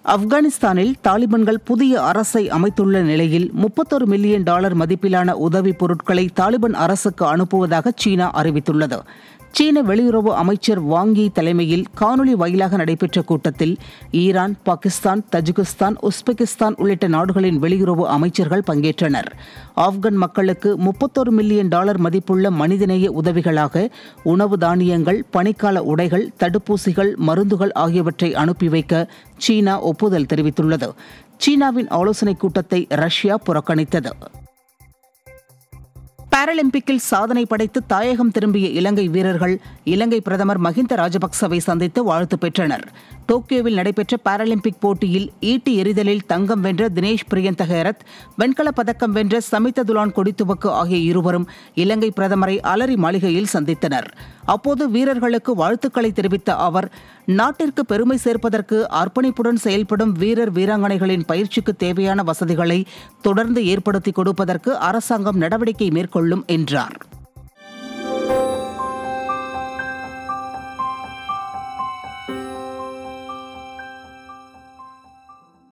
ஆப்கானிஸ்தானில் தாலிபான்கள் புதிய அரசை அமைத்துள்ள நிலையில் முப்பத்தொரு மில்லியன் டாலர் மதிப்பிலான உதவிப் பொருட்களை தாலிபான் அரசுக்கு அனுப்புவதாக சீனா அறிவித்துள்ளது சீன வெளியுறவு அமைச்சர் வாங்கி தலைமையில் காணொலி வாயிலாக நடைபெற்ற கூட்டத்தில் ஈரான் பாகிஸ்தான் தஜிகிஸ்தான் உஸ்பெகிஸ்தான் உள்ளிட்ட நாடுகளின் வெளியுறவு அமைச்சர்கள் பங்கேற்றனர் ஆப்கான் மக்களுக்கு முப்பத்தொரு மில்லியன் டாலர் மதிப்புள்ள மனிதநேய உதவிகளாக உணவு தானியங்கள் பனிக்கால உடைகள் தடுப்பூசிகள் மருந்துகள் ஆகியவற்றை அனுப்பி வைக்க சீனா ஒப்புதல் தெரிவித்துள்ளது சீனாவின் ஆலோசனைக் கூட்டத்தை ரஷ்யா புறக்கணித்தது பாராலிம்பிக்கில் சாதனை படைத்து தாயகம் திரும்பிய இலங்கை வீரர்கள் இலங்கை பிரதமர் மஹிந்த ராஜபக்சவை சந்தித்து வாழ்த்து பெற்றனர் டோக்கியோவில் நடைபெற்ற பாராலிம்பிக் போட்டியில் ஈட்டி எறிதலில் தங்கம் வென்ற தினேஷ் பிரியந்தகரத் வெண்கலப் பதக்கம் வென்ற சமித துலான் கொடித்துவக்கு ஆகிய இருவரும் இலங்கை பிரதமரை அலரி மாளிகையில் சந்தித்தனர் அப்போது வீரர்களுக்கு வாழ்த்துக்களை தெரிவித்த அவர் நாட்டிற்கு பெருமை சேர்ப்பதற்கு அர்ப்பணிப்புடன் செயல்படும் வீரர் வீராங்கனைகளின் பயிற்சிக்கு தேவையான வசதிகளை தொடர்ந்து ஏற்படுத்தி கொடுப்பதற்கு அரசாங்கம் நடவடிக்கை மேற்கொள்ளும் என்றார்